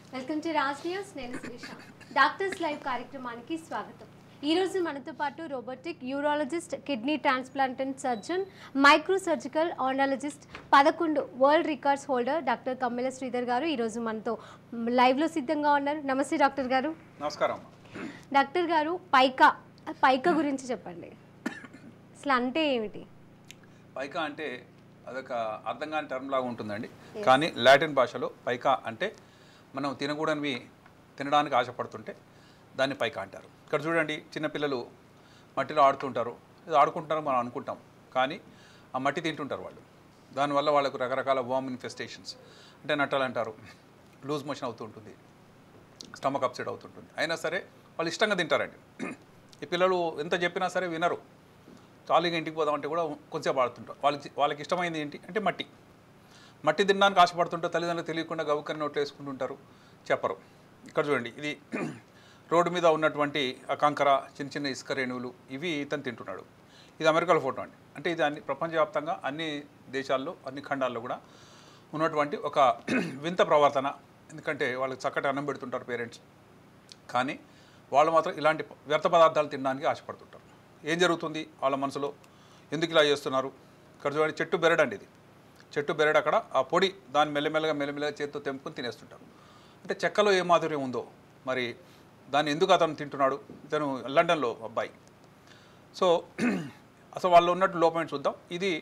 welcome to Raj news నేను Sirisha doctors live కార్యక్రమానికి స్వాగతం ఈ రోజు మనతో పాటు robotic urologist kidney transplant surgeon micro surgical andrologist పదకొండు world records holder doctor Kammela Sridhar garu ఈరోజు మనతో లైవ్లో సిద్ధంగా ఉన్నారు నమస్తే డాక్టర్ గారు నమస్కారం డాక్టర్ గారు పైకా పైకా గురించి చెప్పండి అసలు అంటే ఏమిటి పైకా అంటే అదొక అర్థం కాని టర్మ్ లాగా ఉంటుందండి కానీ లాటిన్ భాషలో పైకా అంటే మనం తినకూడనివి తినడానికి ఆశపడుతుంటే దాన్ని పైకా అంటారు ఇక్కడ చూడండి చిన్నపిల్లలు మట్టిలో ఆడుతుంటారు ఇది ఆడుకుంటారు మనం అనుకుంటాం కానీ ఆ మట్టి తింటుంటారు వాళ్ళు దానివల్ల వాళ్ళకు రకరకాల వామ్ ఇన్ఫెస్టేషన్స్ అంటే నట్టలు అంటారు లూజ్ మోషన్ అవుతూ ఉంటుంది స్టమక్ అప్సెట్ అవుతుంటుంది అయినా సరే వాళ్ళు ఇష్టంగా తింటారండి ఈ పిల్లలు ఎంత చెప్పినా సరే వినరు ఖాళీగా ఇంటికి పోదామంటే కూడా కొంచెంసేపు ఆడుతుంటారు వాళ్ళకి వాళ్ళకి ఇష్టమైంది ఏంటి అంటే మట్టి మట్టి తినడానికి ఆశపడుతుంటే తల్లిదండ్రులు తెలియకుండా గవుకని నోట్లు వేసుకుంటుంటారు చెప్పరు ఇక్కడ చూడండి ఇది రోడ్డు మీద ఉన్నటువంటి ఆ కంకర చిన్న చిన్న ఇసుక రేణువులు ఇవి ఇతను తింటున్నాడు ఇది అమెరికాలో ఫోటో అండి అంటే ఇది అన్ని ప్రపంచవ్యాప్తంగా అన్ని దేశాల్లో అన్ని ఖండాల్లో కూడా ఉన్నటువంటి ఒక వింత ప్రవర్తన ఎందుకంటే వాళ్ళకి చక్కటి అన్నం పెడుతుంటారు పేరెంట్స్ కానీ వాళ్ళు మాత్రం ఇలాంటి వ్యర్థ పదార్థాలు తినడానికి ఆశపడుతుంటారు ఏం జరుగుతుంది వాళ్ళ మనసులో ఎందుకు ఇలా చేస్తున్నారు ఇక్కడ చూడండి చెట్టు బెరడండి ఇది చెట్టు బెరడు అక్కడ ఆ పొడి దాన్ని మెల్లమెల్లగా మెల్లమెల్లగా చేతితో తెంపుకొని తినేస్తుంటారు అంటే చెక్కలో ఏ మాధుర్యం ఉందో మరి దాన్ని ఎందుకు అతను తింటున్నాడు ఇతను లండన్లో అబ్బాయి సో అసలు వాళ్ళు ఉన్నట్టు లోపం ఏంటి చూద్దాం ఇది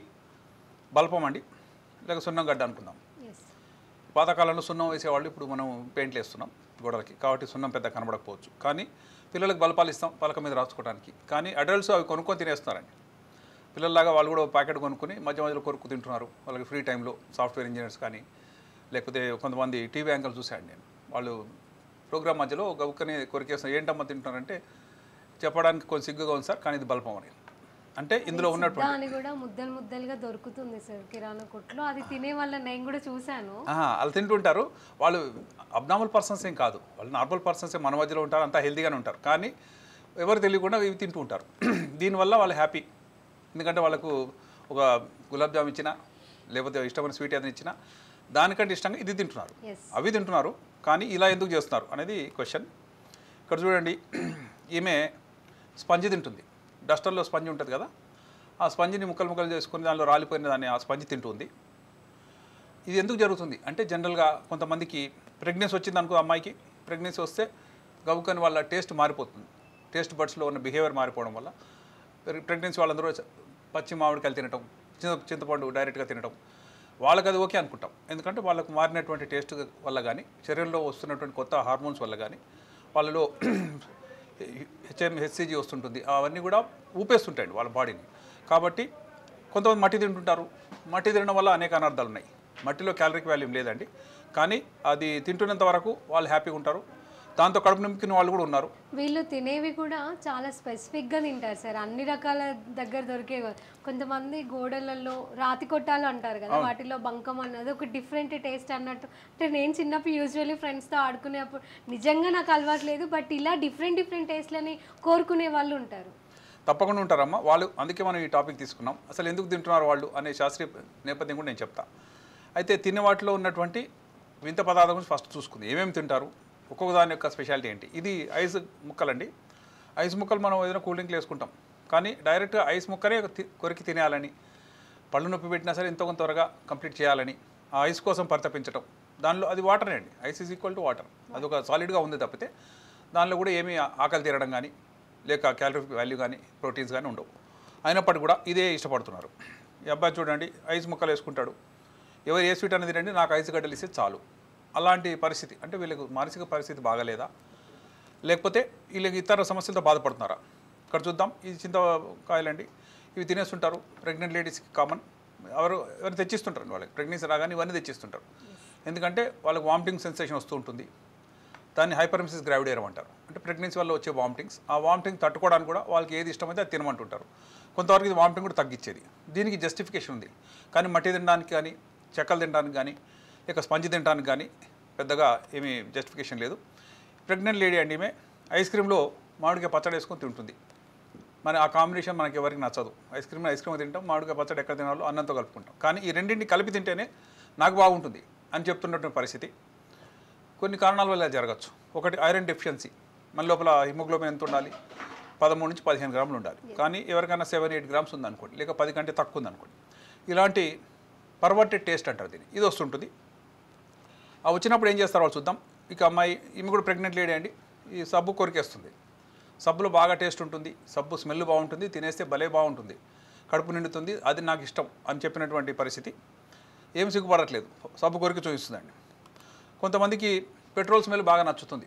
బల్పం అండి లేక సున్నం గడ్డ అనుకుందాం ఎస్ పాతకాలంలో సున్నం వేసేవాళ్ళు ఇప్పుడు మనం పెయింట్లు వేస్తున్నాం గోడలకి కాబట్టి సున్నం పెద్ద కనబడకపోవచ్చు కానీ పిల్లలకు బలపాలు ఇస్తాం పలక మీద రాసుకోవడానికి కానీ అడల్ట్స్ అవి కొనుక్కొని తినేస్తున్నారండి పిల్లల్లాగా వాళ్ళు కూడా ప్యాకెట్ కొనుక్కొని మధ్య మధ్యలో కొరుకు తింటున్నారు వాళ్ళకి ఫ్రీ టైంలో సాఫ్ట్వేర్ ఇంజనీర్స్ కానీ లేకపోతే కొంతమంది టీవీ యాంకర్లు చూశాను నేను వాళ్ళు ప్రోగ్రామ్ మధ్యలో గబుక్కని కొరికేస్తున్నారు ఏంటమ్మా తింటున్నారంటే చెప్పడానికి కొంచెం సిగ్గుగా ఉంది సార్ కానీ ఇది బల్పం అని అంటే ఇందులో ఉన్నటువంటి అని కూడా ముద్దలు ముద్దలుగా దొరుకుతుంది సార్ కిరాణా కొట్లో అది తినే వల్ల నేను కూడా చూశాను ఆహా, వాళ్ళు తింటుంటారు వాళ్ళు అబ్నార్మల్ పర్సన్స్ ఏం కాదు వాళ్ళు నార్మల్ పర్సన్సే మన మధ్యలో ఉంటారు అంతా హెల్తీగానే ఉంటారు కానీ ఎవరు తెలియకుండా ఇవి తింటూ ఉంటారు దీనివల్ల వాళ్ళు హ్యాపీ ఎందుకంటే వాళ్ళకు ఒక గులాబ్ జామ్ ఇచ్చినా లేకపోతే ఇష్టమైన స్వీట్ ఏదైనా ఇచ్చినా దానికంటే ఇష్టంగా ఇది తింటున్నారు ఎస్ అవి తింటున్నారు కానీ ఇలా ఎందుకు చేస్తున్నారు అనేది క్వశ్చన్ ఇక్కడ చూడండి ఈమె స్పంజ్ తింటుంది డస్టర్లో స్పంజ్ ఉంటుంది కదా ఆ స్పంజిని ముక్కలు ముక్కలు చేసుకుని దానిలో రాలిపోయిన దాన్ని ఆ స్పంజ్ తింటుంది ఇది ఎందుకు జరుగుతుంది అంటే జనరల్గా కొంతమందికి ప్రెగ్నెన్సీ వచ్చింది అనుకో అమ్మాయికి ప్రెగ్నెన్సీ వస్తే గబుకని వాళ్ళ టేస్ట్ మారిపోతుంది టేస్ట్ బడ్స్లో ఉన్న బిహేవియర్ మారిపోవడం వల్ల ప్రెగ్నెన్సీ వాళ్ళందరూ పచ్చి మామిడికాయలు తినటం చింత చింతపండు డైరెక్ట్గా తినటం వాళ్ళకి అది ఓకే అనుకుంటాం ఎందుకంటే వాళ్ళకు మారినటువంటి టేస్ట్ వల్ల కానీ శరీరంలో వస్తున్నటువంటి కొత్త హార్మోన్స్ వల్ల కానీ వాళ్ళలో హెచ్ఎం హెచ్సిజీ వస్తుంటుంది అవన్నీ కూడా ఊపేస్తుంటాయండి వాళ్ళ బాడీని కాబట్టి కొంతమంది మట్టి తింటుంటారు మట్టి తినడం వల్ల అనేక అనర్థాలు ఉన్నాయి మట్టిలో క్యాలరిక్ వాల్యూమ్ లేదండి కానీ అది తింటున్నంత వరకు వాళ్ళు హ్యాపీగా ఉంటారు దాంతో కడుపు నింపుకున్న వాళ్ళు కూడా ఉన్నారు వీళ్ళు తినేవి కూడా చాలా స్పెసిఫిక్గా తింటారు సార్ అన్ని రకాల దగ్గర దొరికే కొంతమంది గోడలలో రాతి కొట్టాలు అంటారు కదా వాటిలో బంకం అన్నది ఒక డిఫరెంట్ టేస్ట్ అన్నట్టు అంటే నేను చిన్నప్పుడు యూజువల్లీ ఫ్రెండ్స్తో ఆడుకునేప్పుడు నిజంగా నాకు అలవాటు లేదు బట్ ఇలా డిఫరెంట్ డిఫరెంట్ టేస్ట్లని కోరుకునే వాళ్ళు ఉంటారు తప్పకుండా ఉంటారమ్మా వాళ్ళు అందుకే మనం ఈ టాపిక్ తీసుకున్నాం అసలు ఎందుకు తింటున్నారు వాళ్ళు అనే శాస్త్రీయ నేపథ్యం కూడా నేను చెప్తా అయితే తినే వాటిలో ఉన్నటువంటి వింత పదార్థం గురించి ఫస్ట్ చూసుకుంది ఏమేమి తింటారు ఒక్కొక్క దాని యొక్క స్పెషాలిటీ ఏంటి ఇది ఐస్ ముక్కలండి ఐస్ ముక్కలు మనం ఏదైనా కూల్ డ్రింక్లు వేసుకుంటాం కానీ డైరెక్ట్గా ఐస్ ముక్కనే తి- కొరికి తినేయాలని పళ్ళు నొప్పి పెట్టినా సరే ఎంతో కొంత త్వరగా కంప్లీట్ చేయాలని ఆ ఐస్ కోసం పరితపించడం దానిలో అది వాటరే అండి ice is equal to water అది ఒక సాలిడ్గా ఉంది తప్పితే దానిలో కూడా ఏమీ ఆకలి తీరడం కానీ లేక క్యాలరీ వాల్యూ కానీ ప్రోటీన్స్ కానీ ఉండవు అయినప్పటికీ కూడా ఇదే ఇష్టపడుతున్నారు ఈ అబ్బాయి చూడండి ఐస్ ముక్కలు వేసుకుంటాడు ఎవరు ఏ స్వీట్ అనేది రండి నాకు ఐస్ గడ్డలు ఇస్తే చాలు అలాంటి పరిస్థితి అంటే వీళ్ళకి మానసిక పరిస్థితి బాగాలేదా లేకపోతే వీళ్ళకి ఇతర సమస్యలతో బాధపడుతున్నారా ఇక్కడ చూద్దాం ఇది చింతకాయలండి ఇవి తినేస్తుంటారు ప్రెగ్నెంట్ లేడీస్కి కామన్ ఎవరు ఎవరు తెచ్చిస్తుంటారు వాళ్ళకి ప్రెగ్నెన్సీ రాగానే ఇవన్నీ తెచ్చిస్తుంటారు ఎందుకంటే వాళ్ళకి వామిటింగ్ సెన్సేషన్ వస్తూ ఉంటుంది దాన్ని హైపర్మిసిస్ గ్రావిడేరం అంటారు అంటే ప్రెగ్నెన్సీ వల్ల వచ్చే వామిటింగ్స్ ఆ వామిటింగ్ తట్టుకోవడానికి కూడా వాళ్ళకి ఏది ఇష్టమైతే అది తినమంటుంటారు కొంతవరకు ఇది వామిటింగ్ కూడా తగ్గించేది దీనికి జస్టిఫికేషన్ ఉంది కానీ మట్టి తినడానికి కానీ చెక్కలు తినడానికి కానీ లేక స్పంజ్ తినడానికి కానీ పెద్దగా ఏమీ జస్టిఫికేషన్ లేదు ప్రెగ్నెంట్ లేడీ అండి ఈమె ఐస్ క్రీమ్లో మామిడికాయ పచ్చడి వేసుకొని తింటుంది మరి ఆ కాంబినేషన్ మనకి ఎవరికి నచ్చదు ఐస్ క్రీమ్ ఐస్ క్రీమ్ తింటాం మామిడికాయ పచ్చడి ఎక్కడ తినాలో అన్నంతో కలుపుకుంటాం కానీ ఈ రెండింటిని కలిపి తింటేనే నాకు బాగుంటుంది అని చెప్తున్నటువంటి పరిస్థితి కొన్ని కారణాల వల్ల జరగచ్చు ఒకటి ఐరన్ డెఫిషియన్సీ మన లోపల హిమోగ్లోబిన్ ఎంత ఉండాలి పదమూడు నుంచి పదిహేను గ్రాములు ఉండాలి కానీ ఎవరికైనా సెవెన్ ఎయిట్ గ్రామ్స్ ఉందనుకోండి లేక పది కంటే తక్కువ ఉందనుకోండి ఇలాంటి పర్వర్టెడ్ టేస్ట్ అంటారు దీన్ని ఇది వస్తుంటుంది ఆ వచ్చినప్పుడు ఏం చేస్తారో వాళ్ళు చూద్దాం ఇక అమ్మాయి ఈమె కూడా ప్రెగ్నెంట్ లేడీ అండి ఈ సబ్బు కొరికేస్తుంది సబ్బులో బాగా టేస్ట్ ఉంటుంది సబ్బు స్మెల్ బాగుంటుంది తినేస్తే భలే బాగుంటుంది కడుపు నిండుతుంది అది నాకు ఇష్టం అని చెప్పినటువంటి పరిస్థితి ఏం సిగ్గుపడట్లేదు సబ్బు కొరికి చూపిస్తుందండి కొంతమందికి పెట్రోల్ స్మెల్ బాగా నచ్చుతుంది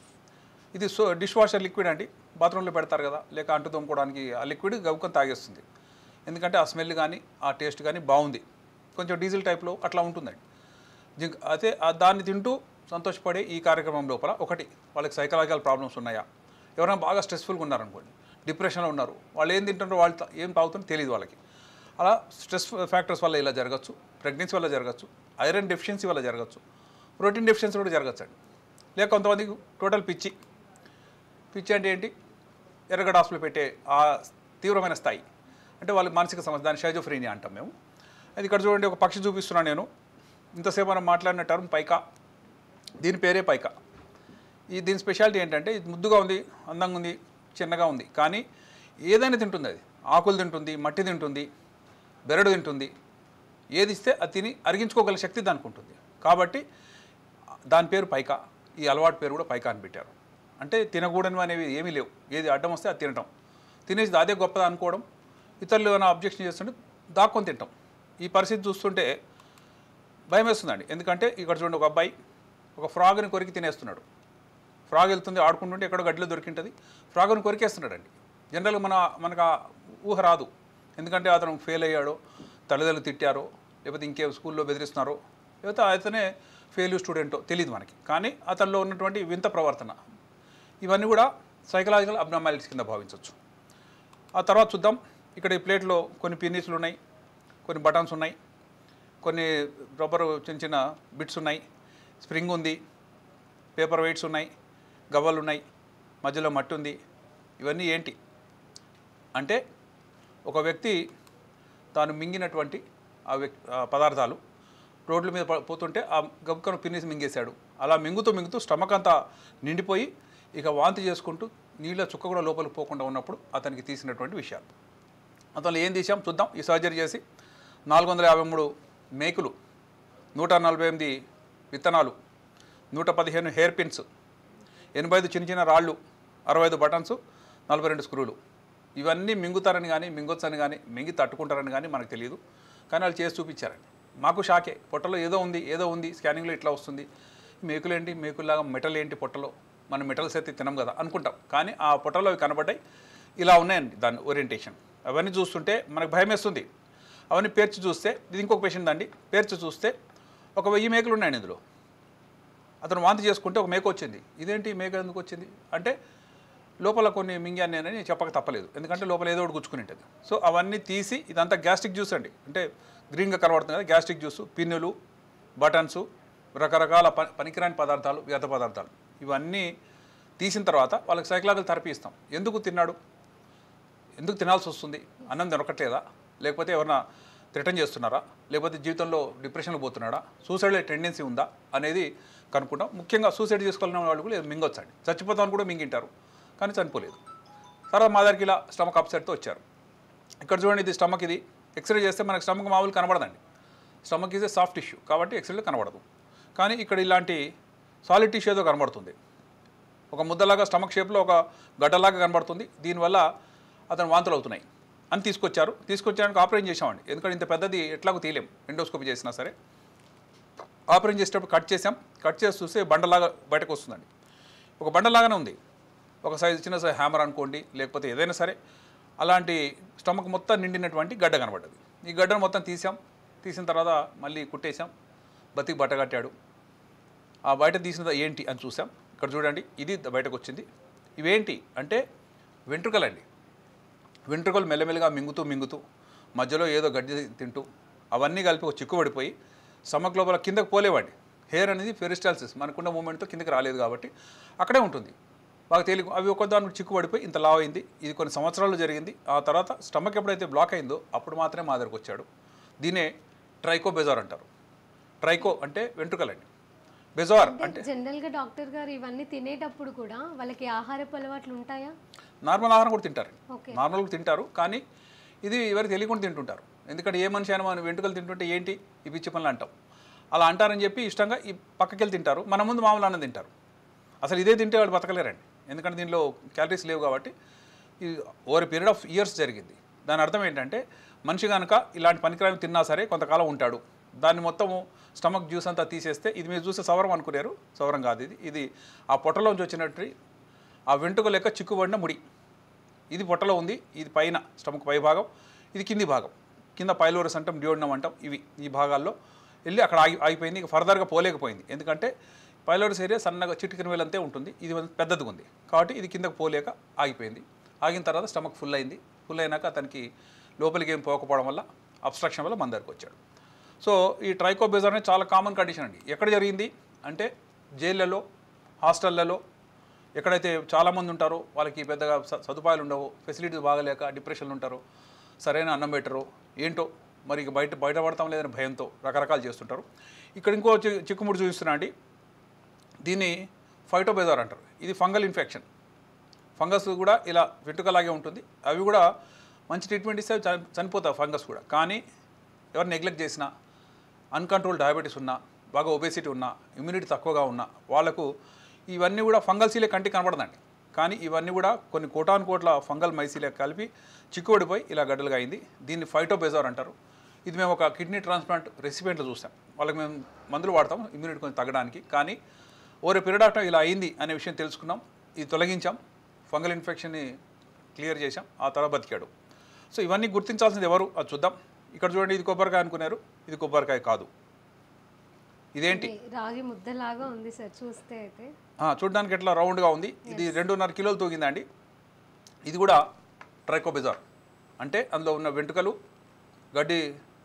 ఇది సో డిష్ వాషర్ లిక్విడ్ అండి బాత్రూంలో పెడతారు కదా లేక అంటు తోముకోవడానికి ఆ లిక్విడ్ గవ్వుకొని తాగేస్తుంది ఎందుకంటే ఆ స్మెల్ కానీ ఆ టేస్ట్ కానీ బాగుంది కొంచెం డీజిల్ టైప్లో అట్లా ఉంటుందండి జింక్ అయితే ఆ దాన్ని తింటూ సంతోషపడే ఈ కార్యక్రమం లోపల ఒకటి వాళ్ళకి సైకలాజికల్ ప్రాబ్లమ్స్ ఉన్నాయా ఎవరైనా బాగా స్ట్రెస్ఫుల్గా ఉన్నారనుకోండి డిప్రెషన్లో ఉన్నారు వాళ్ళు ఏం తింటారో వాళ్ళు తా- ఏం తాగుతారో తెలియదు వాళ్ళకి అలా స్ట్రెస్ ఫ్యాక్టర్స్ వల్ల ఇలా జరగచ్చు ప్రెగ్నెన్సీ వల్ల జరగచ్చు ఐరన్ డెఫిషియన్సీ వల్ల జరగచ్చు ప్రోటీన్ డెఫిషియన్సీ కూడా జరగచ్చు అండి లేక కొంతమందికి టోటల్ పిచ్చి పిచ్చి అంటే ఏంటి ఎర్రగడ్డ హాస్పిటల్ పెట్టే ఆ తీవ్రమైన స్థాయి అంటే వాళ్ళకి మానసిక సమస్య దాన్ని షైజోఫ్రీనియా అంటాం మేము అది ఇక్కడ చూడండి ఒక పక్షి చూపిస్తున్నాను నేను ఇంతసేపు మనం మాట్లాడిన టర్మ్ పైకా దీని పేరే పైకా ఈ దీని స్పెషాలిటీ ఏంటంటే ఇది ముద్దుగా ఉంది అందంగా ఉంది చిన్నగా ఉంది కానీ ఏదైనా తింటుంది అది ఆకులు తింటుంది మట్టి తింటుంది బెరడు తింటుంది ఏది ఇస్తే అది తిని అరిగించుకోగల శక్తి దానికి ఉంటుంది కాబట్టి దాని పేరు పైకా ఈ అలవాటు పేరు కూడా పైకా అని పెట్టారు అంటే తినకూడనివి అనేవి ఏమీ లేవు ఏది అడ్డం వస్తే అది తినటం తినేసి అదే గొప్పది అనుకోవడం ఇతరులు ఏమైనా అబ్జెక్షన్ చేస్తుంటే దాక్కొని తింటాం ఈ పరిస్థితి చూస్తుంటే భయం వేస్తుందండి ఎందుకంటే ఇక్కడ చూడండి ఒక అబ్బాయి ఒక ఫ్రాగ్ని కొరికి తినేస్తున్నాడు ఫ్రాగ్ వెళ్తుంది ఆడుకుంటుంటే ఎక్కడో గడ్డిలో దొరికింటుంది ఫ్రాగ్ని కొరికేస్తున్నాడండి జనరల్గా మన మనకు ఆ ఊహ రాదు ఎందుకంటే అతను ఫెయిల్ అయ్యాడో తల్లిదండ్రులు తిట్టారో లేకపోతే ఇంకే స్కూల్లో బెదిరిస్తున్నారో లేకపోతే అతనే ఫెయిల్ స్టూడెంటో తెలియదు మనకి కానీ అతనిలో ఉన్నటువంటి వింత ప్రవర్తన ఇవన్నీ కూడా సైకలాజికల్ అబ్నామాలిటీస్ కింద భావించవచ్చు ఆ తర్వాత చూద్దాం ఇక్కడ ఈ ప్లేట్లో కొన్ని పిన్నీసులు ఉన్నాయి కొన్ని బటన్స్ ఉన్నాయి కొన్ని రబ్బర్ చిన్న చిన్న బిట్స్ ఉన్నాయి స్ప్రింగ్ ఉంది పేపర్ వెయిట్స్ ఉన్నాయి గవ్వలు ఉన్నాయి మధ్యలో మట్టి ఉంది ఇవన్నీ ఏంటి అంటే ఒక వ్యక్తి తాను మింగినటువంటి ఆ వ్యక్ ఆ పదార్థాలు రోడ్ల మీద ప- పోతుంటే ఆ గబుక్కను పిన్నేసి మింగేశాడు అలా మింగుతూ మింగుతూ స్టమక్ అంతా నిండిపోయి ఇక వాంతి చేసుకుంటూ నీళ్ళ చుక్క కూడా లోపలికి పోకుండా ఉన్నప్పుడు అతనికి తీసినటువంటి విషయాలు అతను ఏం తీసాం చూద్దాం ఈ సర్జరీ చేసి నాలుగు వందల యాభై మూడు మేకులు నూట నలభై ఎనిమిది విత్తనాలు నూట పదిహేను హెయిర్ పిన్స్ ఎనభై ఐదు చిన్న చిన్న రాళ్ళు అరవై ఐదు బటన్స్ నలభై రెండు స్క్రూలు ఇవన్నీ మింగుతారని కానీ మింగొచ్చని కానీ మింగి తట్టుకుంటారని కానీ మనకు తెలియదు కానీ వాళ్ళు చేసి చూపించారండి మాకు షాకే పొట్టలో ఏదో ఉంది ఏదో ఉంది స్కానింగ్లో ఇట్లా వస్తుంది మేకులు ఏంటి మేకుల్లాగా మెటల్ ఏంటి పొట్టలో మనం మెటల్స్ అయితే తినం కదా అనుకుంటాం కానీ ఆ పొట్టలో అవి కనబడ్డాయి ఇలా ఉన్నాయండి దాని ఓరియంటేషన్ అవన్నీ చూస్తుంటే మనకు భయం వేస్తుంది అవన్నీ పేర్చి చూస్తే ఇది ఇంకొక పేషెంట్ అండి పేర్చి చూస్తే ఒక వెయ్యి మేకలు ఉన్నాయండి ఇందులో అతను వాంతి చేసుకుంటే ఒక మేక వచ్చింది ఇదేంటి మేక ఎందుకు వచ్చింది అంటే లోపల కొన్ని మింగాను నేనని చెప్పక తప్పలేదు ఎందుకంటే లోపల ఏదో ఒకటి గుచ్చుకుని ఉంటుంది సో అవన్నీ తీసి ఇదంతా గ్యాస్ట్రిక్ జ్యూస్ అండి అంటే గ్రీన్గా కనబడుతుంది కదా గ్యాస్ట్రిక్ జ్యూస్ పిన్నులు బటన్స్ రకరకాల ప పనికిరాని పదార్థాలు వ్యర్థ పదార్థాలు ఇవన్నీ తీసిన తర్వాత వాళ్ళకి సైకలాజికల్ థెరపీ ఇస్తాం ఎందుకు తిన్నాడు ఎందుకు తినాల్సి వస్తుంది అన్నం దొరకట్లేదా లేకపోతే ఎవరైనా థ్రిటన్ చేస్తున్నారా లేకపోతే జీవితంలో డిప్రెషన్లో పోతున్నాడా సూసైడ్ టెండెన్సీ ఉందా అనేది కనుక్కుంటాం ముఖ్యంగా సూసైడ్ చేసుకోవాలన్న వాళ్ళు కూడా మింగొచ్చండి చచ్చిపోతామని కూడా మింగింటారు కానీ చనిపోలేదు తర్వాత మా దగ్గరికి ఇలా స్టమక్ అప్సెట్తో వచ్చారు ఇక్కడ చూడండి ఇది స్టమక్ ఇది ఎక్స్రే చేస్తే మనకి స్టమక్ మామూలు కనబడదండి stomach is a soft tissue కాబట్టి ఎక్స్రేలో కనబడదు కానీ ఇక్కడ ఇలాంటి సాలిడ్ టిష్యూ ఏదో కనబడుతుంది ఒక ముద్దలాగా స్టమక్ షేప్లో ఒక గడ్డలాగా కనబడుతుంది దీనివల్ల అతను వాంతులు అవుతున్నాయి అని తీసుకొచ్చారు తీసుకొచ్చానికి ఆపరేషన్ చేసామండి ఎందుకంటే ఇంత పెద్దది ఎట్లాగో తీయలేం ఎండోస్కోపీ చేసినా సరే ఆపరేషన్ చేసేటప్పుడు కట్ చేసాం కట్ చేసి చూస్తే బండలాగా బయటకు వస్తుందండి ఒక బండలాగానే ఉంది ఒక సైజు చిన్న సైజు హ్యామర్ అనుకోండి లేకపోతే ఏదైనా సరే అలాంటి స్టమక్ మొత్తం నిండినటువంటి గడ్డ కనబడ్డది ఈ గడ్డను మొత్తం తీసాం తీసిన తర్వాత మళ్ళీ కుట్టేసాం బతికి బట్ట కట్టాడు ఆ బయట తీసినది ఏంటి అని చూసాం ఇక్కడ చూడండి ఇది బయటకు వచ్చింది ఇవేంటి అంటే వెంట్రుకలండి వెంట్రుకలు మెల్లమెల్లగా మింగుతూ మింగుతూ మధ్యలో ఏదో గడ్డి తింటూ అవన్నీ కలిపి ఒక చిక్కుబడిపోయి స్టమక్ లోపల కిందకు పోలేవండి హెయిర్ అనేది ఫెరిస్టాల్సిస్ మనకున్న మూమెంట్తో కిందకి రాలేదు కాబట్టి అక్కడే ఉంటుంది బాగా తేలిక అవి ఒక్కదానికి చిక్కుబడిపోయి ఇంత లావ్ అయింది ఇది కొన్ని సంవత్సరాలు జరిగింది ఆ తర్వాత స్టమక్ ఎప్పుడైతే బ్లాక్ అయిందో అప్పుడు మాత్రమే మా దగ్గరకు వచ్చాడు దీనే ట్రైకోబెజార్ అంటారు ట్రైకో అంటే వెంట్రుకలండి బెజార్ అంటే జనరల్ గా డాక్టర్ గారు ఇవన్నీ తినేటప్పుడు కూడా వాళ్ళకి ఆహారపు అలవాట్లు ఉంటాయా నార్మల్ ఆహారం కూడా తింటారు ఓకే నార్మల్గా తింటారు కానీ ఇది ఎవరికి తెలియకుండా తింటుంటారు ఎందుకంటే ఏ మనిషి అయినా మనం వెంట్రుకలు తింటుంటే ఏంటి ఈ పిచ్చి పనులు అంటాం అలా అంటారని చెప్పి ఇష్టంగా ఈ పక్కకి వెళ్ళి తింటారు మన ముందు మామూలు అన్నం తింటారు అసలు ఇదే తింటే వాళ్ళు బతకలేరండి ఎందుకంటే దీనిలో క్యాలరీస్ లేవు కాబట్టి ఇది ఓవర్ పీరియడ్ ఆఫ్ ఇయర్స్ జరిగింది దాని అర్థం ఏంటంటే మనిషి కనుక ఇలాంటి పనికిరాని తిన్నా సరే కొంతకాలం ఉంటాడు దాన్ని మొత్తము స్టమక్ జ్యూస్ అంతా తీసేస్తే ఇది మీరు చూస్తే సవరం అనుకున్నారు సవరం కాదు ఇది ఇది ఆ పొట్టలోంచి వచ్చినట్టు ఆ వెంట్రుక లెక్క చిక్కుబడిన ముడి ఇది పొట్టలో ఉంది ఇది పైన స్టమక్ పై భాగం ఇది కింది భాగం కింద పైలోరస్ అంటాం డియోడినం అంటాం ఇవి ఈ భాగాల్లో వెళ్ళి అక్కడ ఆగి ఆగిపోయింది ఇక ఫర్దర్గా పోలేకపోయింది ఎందుకంటే పైలోరస్ ఏరియా సన్నగా చిటికిన వేలంతే ఉంటుంది ఇది పెద్దదిగా ఉంది కాబట్టి ఇది కిందకు పోలేక ఆగిపోయింది ఆగిన తర్వాత స్టమక్ ఫుల్ అయింది ఫుల్ అయినాక అతనికి లోపలికి ఏం పోకపోవడం వల్ల అబ్స్ట్రక్షన్ వల్ల మన దగ్గరకు వచ్చాడు సో ఈ ట్రైకోబెజర్ అనేది చాలా కామన్ కండిషన్ అండి ఎక్కడ జరిగింది అంటే జైళ్ళలో హాస్టళ్లలో ఎక్కడైతే చాలామంది ఉంటారో వాళ్ళకి పెద్దగా స- సదుపాయాలు ఉండవు ఫెసిలిటీస్ బాగలేక డిప్రెషన్లు ఉంటారు సరైన అన్నం పెట్టరు ఏంటో మరి ఇక బయట బయటపడతాం లేదని భయంతో రకరకాలు చేస్తుంటారు ఇక్కడ ఇంకో చి- చిక్కుముడి చూపిస్తున్నా అండి దీన్ని ఫైటోబెజార్ అంటారు ఇది ఫంగల్ ఇన్ఫెక్షన్ ఫంగస్ కూడా ఇలా వెంట్రుకలాగే ఉంటుంది అవి కూడా మంచి ట్రీట్మెంట్ ఇస్తే చని- చనిపోతాయి ఫంగస్ కూడా కానీ ఎవరు నెగ్లెక్ట్ చేసినా అన్కంట్రోల్ డయాబెటీస్ ఉన్నా బాగా ఒబేసిటీ ఉన్నా ఇమ్యూనిటీ తక్కువగా ఉన్నా వాళ్ళకు ఇవన్నీ కూడా ఫంగల్ సీలే కంటికి కనబడదండి కానీ ఇవన్నీ కూడా కొన్ని కోటాను కోట్ల ఫంగల్ మైసీలే కలిపి చిక్కుబడిపోయి ఇలా గడ్డలుగా అయింది దీన్ని ఫైటోబెజార్ అంటారు ఇది మేము ఒక కిడ్నీ ట్రాన్స్ప్లాంట్ రెసిపెంట్లో చూసాం వాళ్ళకి మేము మందులు వాడతాం ఇమ్యూనిటీ కొంచెం తగ్గడానికి కానీ ఓరే పీరియడ్ ఆఫ్ టైం ఇలా అయింది అనే విషయం తెలుసుకున్నాం ఇది తొలగించాం ఫంగల్ ఇన్ఫెక్షన్ని క్లియర్ చేశాం ఆ తర్వాత బతికాడు సో ఇవన్నీ గుర్తించాల్సింది ఎవరు అది చూద్దాం ఇక్కడ చూడండి ఇది కొబ్బరికాయ అనుకున్నారు ఇది కొబ్బరికాయ కాదు ఇదేంటి ఇది రాగి ముద్దలాగా ఉంది సార్ చూస్తే అయితే ఆ, చూడడానికి ఎట్లా రౌండ్గా ఉంది ఇది రెండున్నర కిలోలు తూగిందండి ఇది కూడా ట్రైకోబెజార్ అంటే అందులో ఉన్న వెంట్రుకలు గడ్డి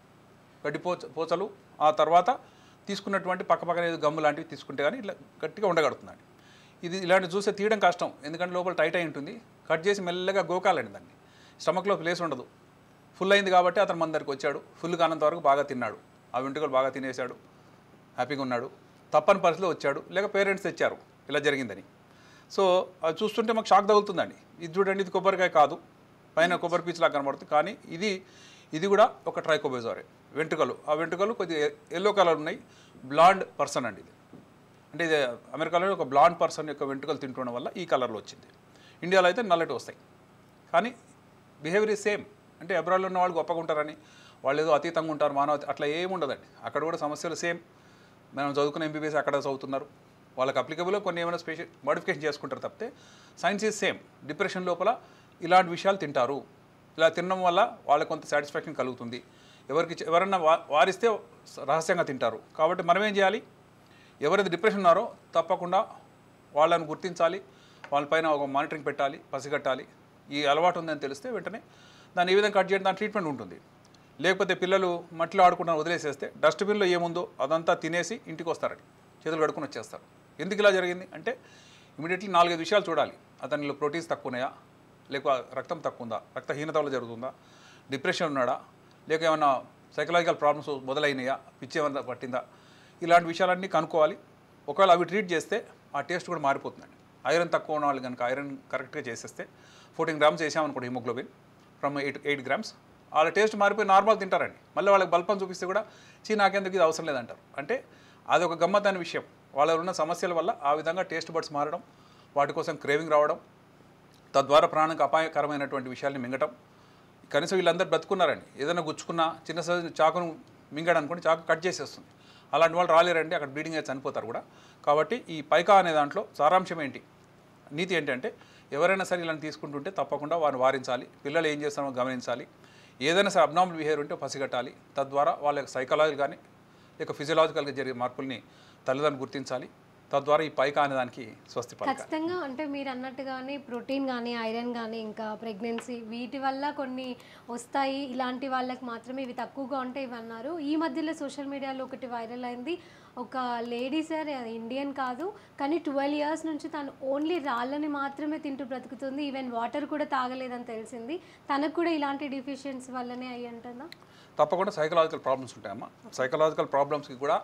గడ్డి పోచ పోచలు ఆ తర్వాత తీసుకున్నటువంటి పక్క పక్కన ఏదో గమ్ము లాంటివి తీసుకుంటే కానీ ఇట్లా గట్టిగా ఉండగడుతుందండి ఇది ఇలాంటి చూస్తే తీయడం కష్టం ఎందుకంటే లోపల టైట్ అయి ఉంటుంది కట్ చేసి మెల్లగా గోకాలండి దాన్ని స్టమక్లో ప్లేస్ ఉండదు ఫుల్ అయింది కాబట్టి అతను మన దగ్గరికి వచ్చాడు ఫుల్ కానంత వరకు బాగా తిన్నాడు ఆ వెంట్రుకలు బాగా తినేశాడు హ్యాపీగా ఉన్నాడు తప్పని పరిస్థితిలో వచ్చాడు లేక పేరెంట్స్ తెచ్చారు ఇలా జరిగిందని సో అది చూస్తుంటే మాకు షాక్ తగులుతుందండి ఇది చూడండి ఇది కొబ్బరికాయ కాదు పైన కొబ్బరి పీచ్ లాగా కనబడుతుంది కానీ ఇది ఇది కూడా ఒక ట్రైకోబెజారే వెంట్రుకలు ఆ వెంట్రుకలు కొద్దిగా ఎల్లో కలర్ ఉన్నాయి బ్లాండ్ పర్సన్ అండి ఇది అంటే ఇది అమెరికాలో ఒక బ్లాండ్ పర్సన్ యొక్క వెంట్రుకలు తింటుండడం వల్ల ఈ కలర్లో వచ్చింది ఇండియాలో అయితే నల్లటి వస్తాయి కానీ బిహేవియర్ ఇస్ సేమ్ అంటే అబ్రాడ్లో ఉన్న వాళ్ళు గొప్పగా ఉంటారని వాళ్ళు ఏదో అతీతంగా ఉంటారు మానవ అట్లా ఏమి ఉండదండి అక్కడ కూడా సమస్యలు సేమ్ మనం చదువుకున్న ఎంబీబీఎస్ అక్కడ చదువుతున్నారు వాళ్ళకి అప్లికబుల్ కొన్ని ఏమైనా స్పెషల్ మోడిఫికేషన్ చేసుకుంటారు తప్పితే సైన్స్ ఈజ్ సేమ్ డిప్రెషన్ లోపల ఇలాంటి విషయాలు తింటారు ఇలా తినడం వల్ల వాళ్ళకి కొంత సాటిస్ఫాక్షన్ కలుగుతుంది ఎవరికి ఇచ్చ- ఎవరన్నా వా వారిస్తే రహస్యంగా తింటారు కాబట్టి మనం ఏం చేయాలి ఎవరైతే డిప్రెషన్ ఉన్నారో తప్పకుండా వాళ్ళని గుర్తించాలి వాళ్ళపైన ఒక మానిటరింగ్ పెట్టాలి పసిగట్టాలి ఈ అలవాటు ఉందని తెలిస్తే వెంటనే దాన్ని ఏ విధంగా కట్ చేయడం దాని ట్రీట్మెంట్ ఉంటుంది లేకపోతే పిల్లలు మట్టిలో ఆడుకుంటా వదిలేసేస్తే డస్ట్బిన్లో ఏముందో అదంతా తినేసి ఇంటికి వస్తారండి చేతులు కడుక్కుని వచ్చేస్తారు ఎందుకు ఇలా జరిగింది అంటే ఇమీడియట్లీ నాలుగైదు విషయాలు చూడాలి అతనిలో ప్రోటీన్స్ తక్కువ ఉన్నాయా లేక రక్తం తక్కువ ఉందా రక్తహీనత వల్ల జరుగుతుందా డిప్రెషన్ ఉన్నాడా లేక ఏమైనా సైకలాజికల్ ప్రాబ్లమ్స్ మొదలైనయా పిచ్చి ఏమైనా పట్టిందా ఇలాంటి విషయాలన్నీ కనుక్కోవాలి ఒకవేళ అవి ట్రీట్ చేస్తే ఆ టేస్ట్ కూడా మారిపోతుందండి ఐరన్ తక్కువ ఉన్న వాళ్ళు కనుక ఐరన్ కరెక్ట్గా చేసేస్తే ఫోర్టీన్ గ్రామ్స్ వేసామనుకోండి haemoglobin from eight eight grams వాళ్ళ టేస్ట్ మారిపోయి నార్మల్ తింటారండి మళ్ళీ వాళ్ళకి బల్పం చూపిస్తే కూడా చీ నాకెందుకు ఇది అవసరం లేదంటారు అంటే అది ఒక గమ్మత్తైన విషయం వాళ్ళ ఉన్న సమస్యల వల్ల ఆ విధంగా టేస్ట్ బడ్స్ మారడం వాటి కోసం క్రేవింగ్ రావడం తద్వారా ప్రాణానికి అపాయకరమైనటువంటి విషయాల్ని మింగటం కనీసం వీళ్ళందరూ బ్రతుకున్నారండి ఏదైనా గుచ్చుకున్నా చిన్న సైజు చాకును మింగాడు అనుకోండి చాకు కట్ చేసేస్తుంది అలాంటి వాళ్ళు రాలేరండి అక్కడ బ్లీడింగ్ అయితే చనిపోతారు కూడా కాబట్టి ఈ పైకా అనే దాంట్లో సారాంశం ఏంటి నీతి ఏంటంటే ఎవరైనా సరే ఇలాంటి తీసుకుంటుంటే తప్పకుండా వారిని వారించాలి పిల్లలు ఏం చేస్తారో గమనించాలి ఏదైనా సరే అబ్నార్మల్ బిహేవియర్ ఉంటే పసిగట్టాలి తద్వారా వాళ్ళ యొక్క సైకలాజికల్ కానీ లేక ఫిజియలాజికల్గా జరిగే మార్పుల్ని తల్లిదండ్రులు గుర్తించాలి తద్వారా ఈ పైకా అనే దానికి స్వస్తి పలకాలి ఖచ్చితంగా అంటే మీరు అన్నట్టుగానే ప్రోటీన్ కానీ ఐరన్ కానీ ఇంకా ప్రెగ్నెన్సీ వీటి వల్ల కొన్ని వస్తాయి ఇలాంటి వాళ్ళకి మాత్రమే ఇవి తక్కువగా ఉంటాయి ఇవి అన్నారు ఈ మధ్యలో సోషల్ మీడియాలో ఒకటి వైరల్ అయింది ఒక లేడీ సార్ ఇండియన్ కాదు కానీ ట్వెల్వ్ ఇయర్స్ నుంచి తను ఓన్లీ రాళ్ళని మాత్రమే తింటూ బ్రతుకుతుంది ఈవెన్ వాటర్ కూడా తాగలేదని తెలిసింది తనకు కూడా ఇలాంటి డిఫిషియన్సీ వల్లనే అయ్యి ఉంటుందా తప్పకుండా సైకలాజికల్ ప్రాబ్లమ్స్ ఉంటాయమ్మా సైకలాజికల్ ప్రాబ్లమ్స్కి కూడా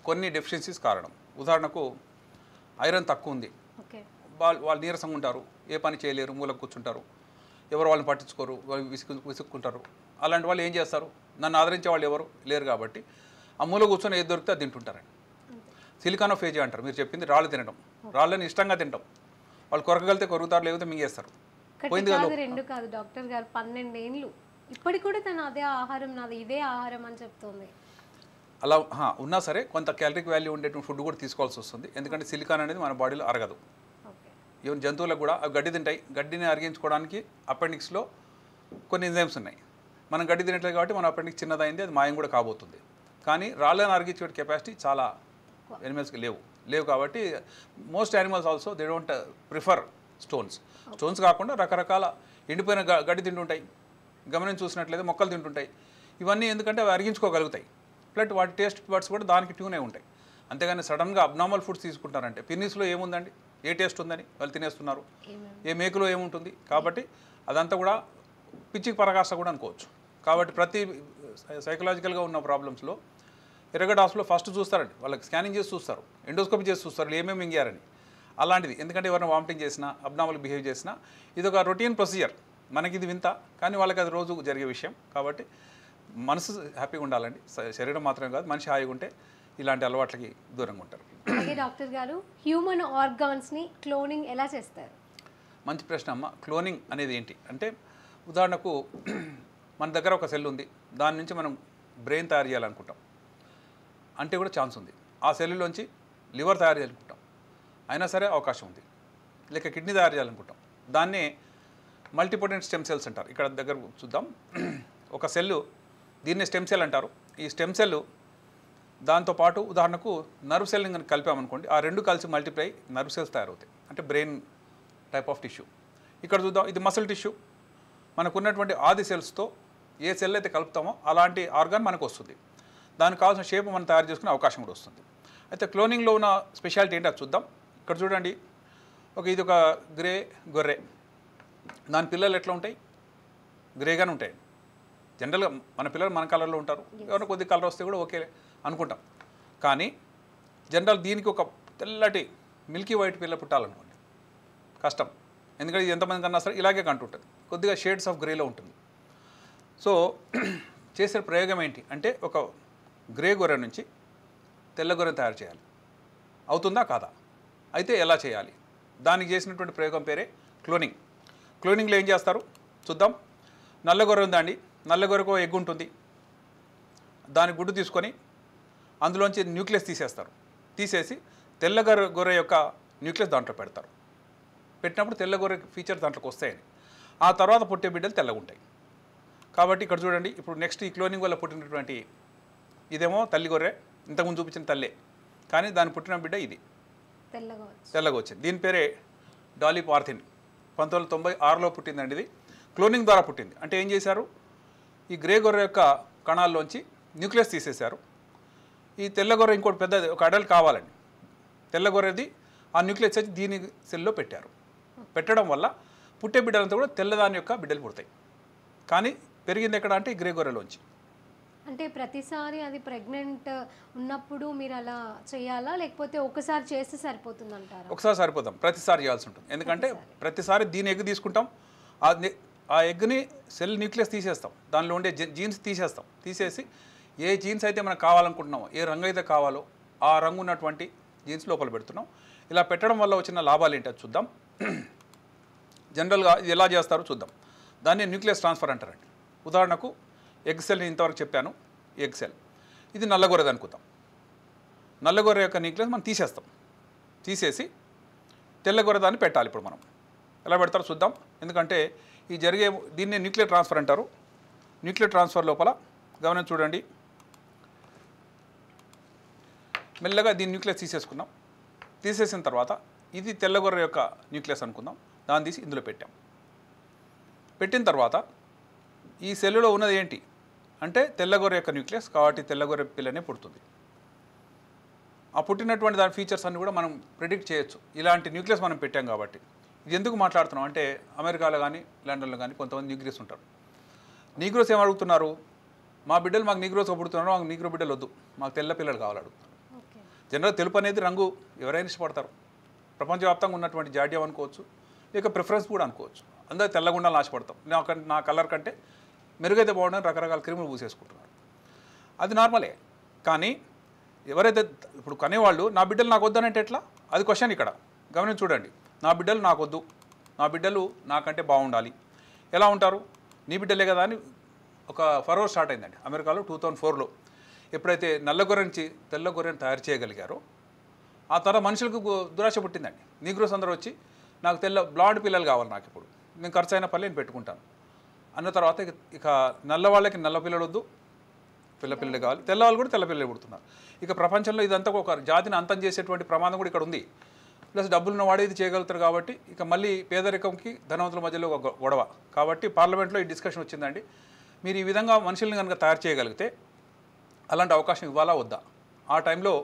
కొన్ని డెఫిషియన్సీస్ కారణం ఉదాహరణకు ఐరన్ తక్కువ ఉంది ఓకే వాళ్ళు వాళ్ళు నీరసంగా ఉంటారు ఏ పని చేయలేరు మూలకు కూర్చుంటారు ఎవరు వాళ్ళని పట్టించుకోరు వాళ్ళు విసుగు విసుక్కుంటారు అలాంటి వాళ్ళు ఏం చేస్తారు నన్ను ఆదరించే వాళ్ళు ఎవరు లేరు కాబట్టి ఆ మూల కూర్చొని ఏది దొరికితే అది తింటుంటారండి సిలికానోఫేజీ అంటారు మీరు చెప్పింది రాళ్ళు తినడం రాళ్ళని ఇష్టంగా తింటాం వాళ్ళు కొరకగలితే కొరుకుతారు లేకపోతే మింగేస్తారు ఒకటి పోయింది కదా కాదు రెండు కాదు డాక్టర్ గారు పన్నెండేండ్లు ఇప్పటికి కూడా తను అదే ఆహారం నాది ఇదే ఆహారం అని చెప్తుంది అలా హా, ఉన్నా సరే కొంత క్యాలరిక్ వాల్యూ ఉండేటువంటి ఫుడ్ కూడా తీసుకోవాల్సి వస్తుంది ఎందుకంటే సిలికాన్ అనేది మన బాడీలో అరగదు ఓకే ఈవెన్ జంతువులకు కూడా అవి గడ్డి తింటాయి గడ్డిని అరిగించుకోవడానికి అపెండిక్స్లో కొన్ని ఎంజైమ్స్ ఉన్నాయి మనం గడ్డి తినట్లేదు కాబట్టి మన అపెండిక్స్ చిన్నదైంది అది మాయం కూడా కాబోతుంది కానీ రాళ్ళని అరిగించే కెపాసిటీ చాలా ఎనిమల్స్కి లేవు లేవు కాబట్టి most animals also they don't prefer stones stones కాకుండా రకరకాల ఎండిపోయిన గ- గడ్డి తింటుంటాయి గమనించి చూసినట్లయితే మొక్కలు తింటుంటాయి ఇవన్నీ ఎందుకంటే అవి అరిగించుకోగలుగుతాయి ప్లస్ వాటి టేస్ట్ బడ్స్ కూడా దానికి ట్యూన్ అయి ఉంటాయి అంతేగాని సడన్గా అబ్నార్మల్ ఫుడ్స్ తీసుకుంటారంటే పిన్నీస్లో ఏముందండి ఏ టేస్ట్ ఉందని వాళ్ళు తినేస్తున్నారు ఏమేమి ఏ మేకులో ఏముంటుంది కాబట్టి అదంతా కూడా పిచ్చికి పరకాష్ట కూడా అనుకోవచ్చు కాబట్టి ప్రతి సైకలాజికల్గా ఉన్న ప్రాబ్లమ్స్లో ఎర్రగడ్డ హాస్పిటల్లో ఫస్ట్ చూస్తారండి వాళ్ళకి స్కానింగ్ చేసి చూస్తారు ఎండోస్కోపీ చేసి చూస్తారు వీళ్ళు ఏమేమి మింగారని అలాంటిది ఎందుకంటే ఎవరైనా వామిటింగ్ చేసినా అబ్నామల్ బిహేవ్ చేసినా ఇది ఒక రొటీన్ ప్రొసీజర్ మనకి ఇది వింత కానీ వాళ్ళకి అది రోజు జరిగే విషయం కాబట్టి మనసు హ్యాపీగా ఉండాలండి శ- శరీరం మాత్రమే కాదు మనిషి హాయిగా ఉంటే ఇలాంటి అలవాట్లకి దూరంగా ఉంటారు అలాగే డాక్టర్ గారు హ్యూమన్ ఆర్గాన్స్ని క్లోనింగ్ ఎలా చేస్తారు మంచి ప్రశ్న అమ్మ క్లోనింగ్ అనేది ఏంటి అంటే ఉదాహరణకు మన దగ్గర ఒక సెల్ ఉంది దాని నుంచి మనం బ్రెయిన్ తయారు చేయాలనుకుంటాం అంటే కూడా ఛాన్స్ ఉంది ఆ సెల్లులోంచి లివర్ తయారు చేయాలనుకుంటాం అయినా సరే అవకాశం ఉంది లేక కిడ్నీ తయారు చేయాలనుకుంటాం దాన్నే మల్టీపోటెంట్ స్టెమ్ సెల్స్ అంటారు ఇక్కడ దగ్గర చూద్దాం ఒక సెల్లు దీన్ని స్టెమ్ సెల్ అంటారు ఈ స్టెమ్ సెల్ దాంతోపాటు ఉదాహరణకు నర్వ్ సెల్ని కనుక కలిపామనుకోండి ఆ రెండు కలిసి మల్టిప్లై నర్వ్ సెల్స్ తయారవుతాయి అంటే బ్రెయిన్ టైప్ ఆఫ్ టిష్యూ ఇక్కడ చూద్దాం ఇది మసిల్ టిష్యూ మనకు ఉన్నటువంటి ఆది సెల్స్తో ఏ సెల్ అయితే కలుపుతామో అలాంటి ఆర్గాన్ మనకు వస్తుంది దానికి కావాల్సిన షేప్ మనం తయారు చేసుకునే అవకాశం కూడా వస్తుంది అయితే క్లోనింగ్లో ఉన్న స్పెషాలిటీ ఏంటి అది చూద్దాం ఇక్కడ చూడండి ఒక ఇది ఒక గ్రే గొర్రె దాని పిల్లలు ఎట్లా ఉంటాయి గ్రేగానే ఉంటాయి జనరల్గా మన పిల్లలు మన కలర్లో ఉంటారు ఎవరైనా కొద్ది కలర్ వస్తే కూడా ఓకే అనుకుంటాం కానీ జనరల్ దీనికి ఒక తెల్లటి మిల్కీ వైట్ పిల్ల పుట్టాలనుకోండి కష్టం ఎందుకంటే ఇది ఎంతమంది కన్నా సరే ఇలాగే కంటుంటుంది కొద్దిగా షేడ్స్ ఆఫ్ గ్రేలో ఉంటుంది సో చేసే ప్రయోగం ఏంటి అంటే ఒక గ్రే గొర్రె నుంచి తెల్ల గొర్రె తయారు చేయాలి అవుతుందా కాదా అయితే ఎలా చేయాలి దానికి చేసినటువంటి ప్రయోగం పేరే క్లోనింగ్ క్లోనింగ్లో ఏం చేస్తారు చూద్దాం నల్ల గొర్రె ఉందండి నల్ల గొర్రెకు ఎగ్ ఉంటుంది దాని గుడ్డు తీసుకొని అందులోంచి న్యూక్లియస్ తీసేస్తారు తీసేసి తెల్ల గొర్రె గొర్రె యొక్క న్యూక్లియస్ దాంట్లో పెడతారు పెట్టినప్పుడు తెల్ల గొర్రె ఫీచర్ దాంట్లోకి వస్తాయని ఆ తర్వాత పుట్టే బిడ్డలు తెల్లగా ఉంటాయి కాబట్టి ఇక్కడ చూడండి ఇప్పుడు నెక్స్ట్ ఈ క్లోనింగ్ వల్ల పుట్టినటువంటి ఇదేమో తల్లి గొర్రె ఇంతకుముందు చూపించిన తల్లే కానీ దాని పుట్టిన బిడ్డ ఇది తెల్లగా వచ్చి తెల్లగా వచ్చింది దీని పేరే డాలీ పార్థిన్ పంతొమ్మిది వందల తొంభై ఆరులో పుట్టిందండి ఇది క్లోనింగ్ ద్వారా పుట్టింది అంటే ఏం చేశారు ఈ గ్రే గొర్రె యొక్క కణాల్లోంచి న్యూక్లియస్ తీసేశారు ఈ తెల్ల గొర్రె ఇంకోటి పెద్దది ఒక అడల్ట్ కావాలండి తెల్ల గొర్రెది ఆ న్యూక్లియస్ వచ్చి దీని సెల్లో పెట్టారు పెట్టడం వల్ల పుట్టే బిడ్డలంతా కూడా తెల్లదాని యొక్క బిడ్డలు పుడతాయి కానీ పెరిగింది ఎక్కడ అంటే ఈ గ్రే గొర్రెలోంచి అంటే ప్రతిసారి అది ప్రెగ్నెంట్ ఉన్నప్పుడు మీరు అలా చేయాలా లేకపోతే ఒకసారి చేస్తే సరిపోతుంది అంటారా ఒకసారి సరిపోతాం ప్రతిసారి చేయాల్సి ఉంటుంది ఎందుకంటే ప్రతిసారి దీని ఎగ్ తీసుకుంటాం ఆ ని- ఆ ఎగ్ని సెల్ న్యూక్లియస్ తీసేస్తాం దానిలో ఉండే జీన్స్ తీసేస్తాం తీసేసి ఏ జీన్స్ అయితే మనకు కావాలనుకుంటున్నామో ఏ రంగు అయితే కావాలో ఆ రంగు ఉన్నటువంటి జీన్స్ లోపల పెడుతున్నాం ఇలా పెట్టడం వల్ల వచ్చిన లాభాలు ఏంటో చూద్దాం జనరల్గా ఇది ఎలా చేస్తారో చూద్దాం దాన్ని న్యూక్లియస్ ట్రాన్స్ఫర్ అంటారండి ఉదాహరణకు ఎగ్ సెల్ నేను ఇంతవరకు చెప్పాను ఎగ్ సెల్ ఇది నల్లగొర్రెది అనుకుందాం నల్లగొర్రె యొక్క న్యూక్లియస్ మనం తీసేస్తాం తీసేసి తెల్లగొర్రె దాన్ని పెట్టాలి ఇప్పుడు మనం ఎలా పెడతారో చూద్దాం ఎందుకంటే ఈ జరిగే దీన్ని న్యూక్లియర్ ట్రాన్స్ఫర్ అంటారు న్యూక్లియర్ ట్రాన్స్ఫర్ లోపల గమనం చూడండి మెల్లగా దీని న్యూక్లియస్ తీసేసుకున్నాం తీసేసిన తర్వాత ఇది తెల్లగొర్రె యొక్క న్యూక్లియస్ అనుకుందాం దాన్ని తీసి ఇందులో పెట్టాం పెట్టిన తర్వాత ఈ సెల్లులో ఉన్నది ఏంటి అంటే తెల్లగొర్రె యొక్క న్యూక్లియస్ కాబట్టి తెల్లగొర్రె పిల్లనే పుడుతుంది ఆ పుట్టినటువంటి దాని ఫీచర్స్ అన్ని కూడా మనం ప్రిడిక్ట్ చేయొచ్చు ఇలాంటి న్యూక్లియస్ మనం పెట్టాం కాబట్టి ఇది ఎందుకు మాట్లాడుతున్నాం అంటే అమెరికాలో కానీ లండన్లో కానీ కొంతమంది న్యూక్లియస్ ఉంటారు నీగ్రోస్ ఏం అడుగుతున్నారు మా బిడ్డలు మాకు నీగ్రోస్ పుడుతున్నారు మాకు నీగ్రో బిడ్డలు వద్దు మాకు తెల్ల పిల్లలు కావాలి అడుగుతున్నారు ఓకే జనరల్ తెలుపు అనేది రంగు ఎవరైనా ఇష్టపడతారు ప్రపంచవ్యాప్తంగా ఉన్నటువంటి జాడ్యం అనుకోవచ్చు లేక ప్రిఫరెన్స్ కూడా అనుకోవచ్చు అందరూ తెల్లగా ఉండాలని ఆశపడతాం నా కం- నా కలర్ కంటే మెరుగైతే బాగుండని రకరకాల క్రీములు పూసేసుకుంటున్నారు అది నార్మలే కానీ ఎవరైతే ఇప్పుడు కనేవాళ్ళు నా బిడ్డలు నాకు వద్దనంటే ఎట్లా అది క్వశ్చన్ ఇక్కడ గమనించి చూడండి నా బిడ్డలు నాకు వద్దు నా బిడ్డలు నాకంటే బాగుండాలి ఎలా ఉంటారు నీ బిడ్డలే కదా అని ఒక ఫరోర్ స్టార్ట్ అయిందండి అమెరికాలో టూ థౌజండ్ ఫోర్లో ఎప్పుడైతే నల్ల గొర్రె నుంచి తెల్ల గొర్రెని తయారు చేయగలిగారో ఆ తర్వాత మనుషులకు గు- దురాశ పుట్టిందండి నీగ్రోస్ అందరూ వచ్చి నాకు తెల్ల బ్లాండ్ పిల్లలు కావాలి నాకు ఇప్పుడు నేను ఖర్చు అయిన పని నేను పెట్టుకుంటాను అన్న తర్వాత ఇక ఇక నల్ల వాళ్ళకి నల్ల పిల్లలు వద్దు పిల్ల పిల్లలు కావాలి తెల్లవాళ్ళు కూడా తెల్ల పిల్లలు పుడుతున్నారు ఇక ప్రపంచంలో ఇదంతా ఒక జాతిని అంతం చేసేటువంటి ప్రమాదం కూడా ఇక్కడ ఉంది ప్లస్ డబ్బులున్న వాడే ఇది చేయగలుగుతారు కాబట్టి ఇక మళ్ళీ పేదరికంకి ధనవంతుల మధ్యలో ఒక గొ- గొడవ కాబట్టి పార్లమెంట్లో ఈ డిస్కషన్ వచ్చిందండి మీరు ఈ విధంగా మనుషుల్ని కనుక తయారు చేయగలిగితే అలాంటి అవకాశం ఇవ్వాలా వద్దా ఆ టైంలో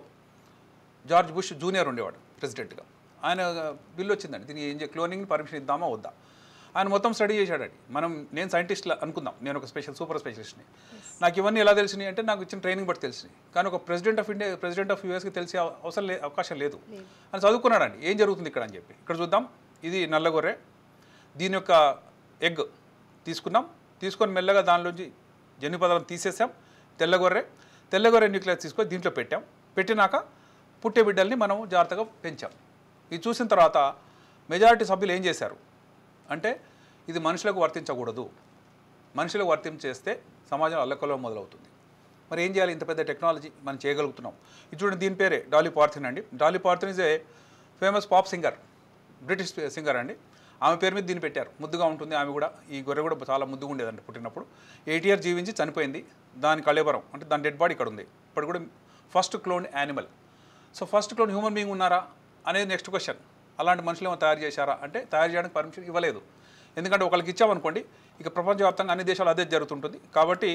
జార్జ్ బుష్ జూనియర్ ఉండేవాడు ప్రెసిడెంట్గా ఆయన బిల్లు వచ్చిందండి దీనికి ఏం క్లోనింగ్ పర్మిషన్ ఇద్దామా వద్దా ఆయన మొత్తం స్టడీ చేశాడండి మనం నేను సైంటిస్ట్ అనుకుందాం నేను ఒక స్పెషల్ సూపర్ స్పెషలిస్ట్ని నాకు ఇవన్నీ ఎలా తెలిసినాయి అంటే నాకు ఇచ్చిన ట్రైనింగ్ బట్టి తెలిసినాయి కానీ ఒక president of India president of యూఎస్కి తెలిసే అవ- అవసరం లే అవకాశం లేదు అని చదువుకున్నాడండి ఏం జరుగుతుంది ఇక్కడ అని చెప్పి ఇక్కడ చూద్దాం ఇది నల్లగొర్రె దీని యొక్క ఎగ్ తీసుకున్నాం తీసుకొని మెల్లగా దానిలోంచి జన్యు పదార్థం తీసేసాం తెల్లగొర్రె తెల్లగొర్రె న్యూక్లియస్ తీసుకొని దీంట్లో పెట్టాం పెట్టినాక పుట్టే బిడ్డల్ని మనం జాగ్రత్తగా పెంచాం ఇది చూసిన తర్వాత మెజారిటీ సభ్యులు ఏం చేశారు అంటే ఇది మనుషులకు వర్తించకూడదు మనుషులకు వర్తించేస్తే సమాజం అల్లకల్లం మొదలవుతుంది మరి ఏం చేయాలి ఇంత పెద్ద టెక్నాలజీ మనం చేయగలుగుతున్నాం ఇది చూడండి దీని పేరే డాలీ పార్థిన్ అండి Dolly Parton is a famous pop singer British singer అండి ఆమె పేరు మీద దీన్ని పెట్టారు ముద్దుగా ఉంటుంది ఆమె కూడా ఈ గొర్రె కూడా చాలా ముద్దుగా ఉండేదండి పుట్టినప్పుడు ఎయిట్ ఇయర్ జీవించి చనిపోయింది దాని కళేబరం అంటే దాని డెడ్ బాడీ ఇక్కడ ఉంది ఇప్పుడు కూడా first clone animal so first clone human being ఉన్నారా అనేది నెక్స్ట్ క్వశ్చన్ అలాంటి మనుషులు ఏమో తయారు చేశారా అంటే తయారు చేయడానికి పర్మిషన్ ఇవ్వలేదు ఎందుకంటే ఒకరికి ఇచ్చామనుకోండి ఇక ప్రపంచవ్యాప్తంగా అన్ని దేశాలు అదే జరుగుతుంటుంది కాబట్టి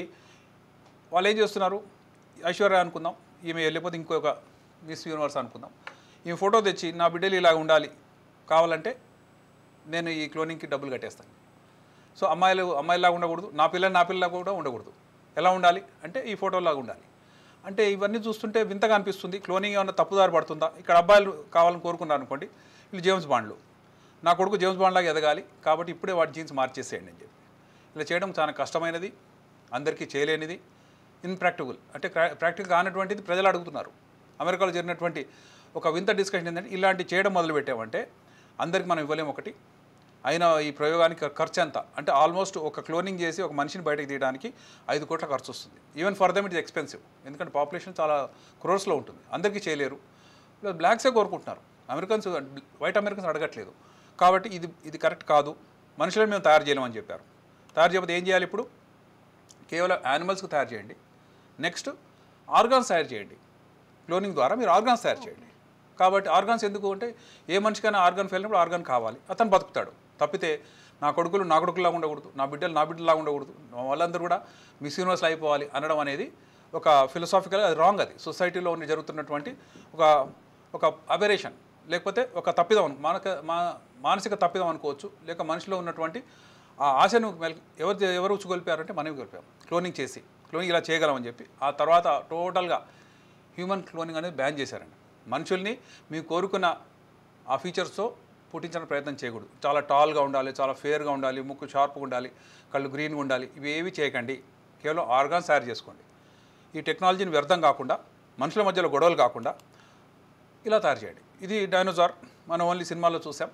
వాళ్ళు ఏం చేస్తున్నారు ఐశ్వర్య అనుకుందాం ఈమె వెళ్ళిపోతే ఇంకొక మిస్ యూనివర్స్ అనుకుందాం ఈమె ఫోటో తెచ్చి నా బిడ్డలు ఇలా ఉండాలి కావాలంటే నేను ఈ క్లోనింగ్కి డబ్బులు కట్టేస్తాను సో అమ్మాయిలు అమ్మాయిలాగా ఉండకూడదు నా పిల్లలు నా పిల్లలా కూడా ఉండకూడదు ఎలా ఉండాలి అంటే ఈ ఫోటోలాగా ఉండాలి అంటే ఇవన్నీ చూస్తుంటే వింతగా అనిపిస్తుంది క్లోనింగ్ ఏమైనా తప్పుదారి పడుతుందా ఇక్కడ అబ్బాయిలు కావాలని కోరుకున్నారు అనుకోండి వీళ్ళు జేమ్స్ బాండ్లు నా కొడుకు జేమ్స్ బాండ్ లాగా ఎదగాలి కాబట్టి ఇప్పుడే వాడి జీన్స్ మార్చేసేయండి అని చెప్పి ఇలా చేయడం చాలా కష్టమైనది అందరికీ చేయలేనిది ఇన్ప్రాక్టికల్ అంటే ప్రాక్టికల్ కానటువంటిది ప్రజలు అడుగుతున్నారు అమెరికాలో జరిగినటువంటి ఒక వింత డిస్కషన్ ఏంటంటే ఇలాంటి చేయడం మొదలు పెట్టామంటే అందరికి మనం ఇవ్వలేము ఒకటి అయినా ఈ ప్రయోగానికి ఖర్చు ఎంత అంటే ఆల్మోస్ట్ ఒక క్లోనింగ్ చేసి ఒక మనిషిని బయటకు తీయడానికి ఐదు కోట్ల ఖర్చు వస్తుంది even for them it expensive ఎందుకంటే పాపులేషన్ చాలా క్రోర్స్లో ఉంటుంది అందరికీ చేయలేరు బ్లాక్సే కోరుకుంటున్నారు అమెరికన్స్ వైట్ అమెరికన్స్ అడగట్లేదు కాబట్టి ఇది ఇది కరెక్ట్ కాదు మనుషులను మేము తయారు చేయలేమని చెప్పారు తయారు చేయకపోతే ఏం చేయాలి ఇప్పుడు కేవలం యానిమల్స్కి తయారు చేయండి నెక్స్ట్ ఆర్గాన్స్ తయారు చేయండి క్లోనింగ్ ద్వారా మీరు ఆర్గాన్స్ తయారు చేయండి కాబట్టి ఆర్గాన్స్ ఎందుకు అంటే ఏ మనిషికైనా ఆర్గాన్ ఫెయిల్ అయినప్పుడు ఆర్గాన్ కావాలి అతను బతుకుతాడు తప్పితే నా కొడుకులు నా కొడుకులాగా ఉండకూడదు నా బిడ్డలు నా బిడ్డలాగా ఉండకూడదు వాళ్ళందరూ కూడా మిస్ యూనివర్స్లో అయిపోవాలి అనడం అనేది ఒక ఫిలసాఫికల్ అది రాంగ్ అది సొసైటీలో ఉన్న జరుగుతున్నటువంటి ఒక ఒక అబెరేషన్ లేకపోతే ఒక తప్పిదం అను- మానక మా మానసిక తప్పిదం అనుకోవచ్చు లేక మనిషిలో ఉన్నటువంటి ఆ ఆశను మెల్ ఎవరు ఎవరు ఉచ్చుకొల్పారంటే మనమే కొలిపాం క్లోనింగ్ చేసి క్లోనింగ్ ఇలా చేయగలమని చెప్పి ఆ తర్వాత టోటల్గా హ్యూమన్ క్లోనింగ్ అనేది బ్యాన్ చేశారండి మనుషుల్ని మీరు కోరుకున్న ఆ ఫీచర్స్తో పుట్టించడానికి ప్రయత్నం చేయకూడదు చాలా టాల్గా ఉండాలి చాలా ఫేర్గా ఉండాలి ముక్కు షార్ప్గా ఉండాలి కళ్ళు గ్రీన్గా ఉండాలి ఇవి ఏవి చేయకండి కేవలం ఆర్గాన్స్ తయారు చేసుకోండి ఈ టెక్నాలజీని వ్యర్థం కాకుండా మనుషుల మధ్యలో గొడవలు కాకుండా ఇలా తయారు చేయండి ఇది డైనోసార్ మనం ఓన్లీ సినిమాల్లో చూసాం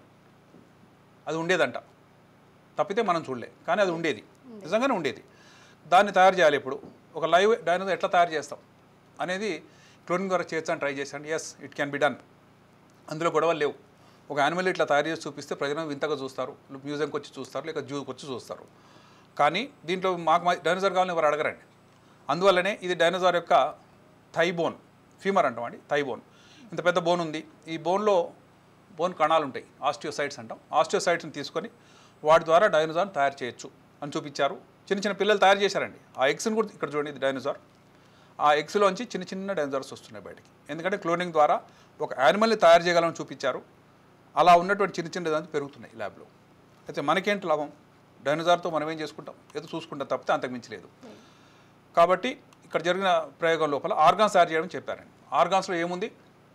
అది ఉండేదంట తప్పితే మనం చూడలే కానీ అది ఉండేది నిజంగానే ఉండేది దాన్ని తయారు చేయాలి ఇప్పుడు ఒక లైవ్ డైనోసార్ ఎట్లా తయారు చేస్తాం అనేది క్లోనింగ్ ద్వారా చేయొచ్చని ట్రై చేశాను yes it can be done అందులో గొడవలు లేవు ఒక యానిమల్ ఇట్లా తయారు చేసి చూపిస్తే ప్రజలను వింతగా చూస్తారు మ్యూజియంకి వచ్చి చూస్తారు లేక జూకి వచ్చి చూస్తారు కానీ దీంట్లో మాకు మా- డైనోసార్ కావాలని ఎవరు అడగరండి అందువల్లనే ఇది డైనోసార్ యొక్క థై బోన్ ఫీమర్ అంటామండి థై బోన్ ఇంత పెద్ద బోన్ ఉంది ఈ బోన్లో బోన్ కణాలు ఉంటాయి ఆస్టియోసైట్స్ అంటాం ఆస్టియోసైట్స్ని తీసుకొని వాటి ద్వారా డైనోసార్ తయారు చేయొచ్చు అని చూపించారు చిన్న చిన్న పిల్లలు తయారు చేశారండి ఆ ఎగ్స్ని కూడా ఇక్కడ చూడండి ఇది డైనోసార్ ఆ ఎగ్స్లోంచి చిన్న చిన్న డైనోసార్స్ వస్తున్నాయి బయటికి ఎందుకంటే క్లోనింగ్ ద్వారా ఒక యానిమల్ని తయారు చేయగలని చూపించారు అలా ఉన్నటువంటి చిన్న చిన్న డైనోసార్స్ పెరుగుతున్నాయి ల్యాబ్లో అయితే మనకేంటి లాభం డైనోసార్తో మనం ఏం చేసుకుంటాం ఏదో చూసుకుంటాం తప్పితే అంతకు మించి లేదు కాబట్టి ఇక్కడ జరిగిన ప్రయోగం లోపల ఆర్గాన్స్ తయారు చేయడం చెప్పారండి ఆర్గాన్స్లో ఏముంది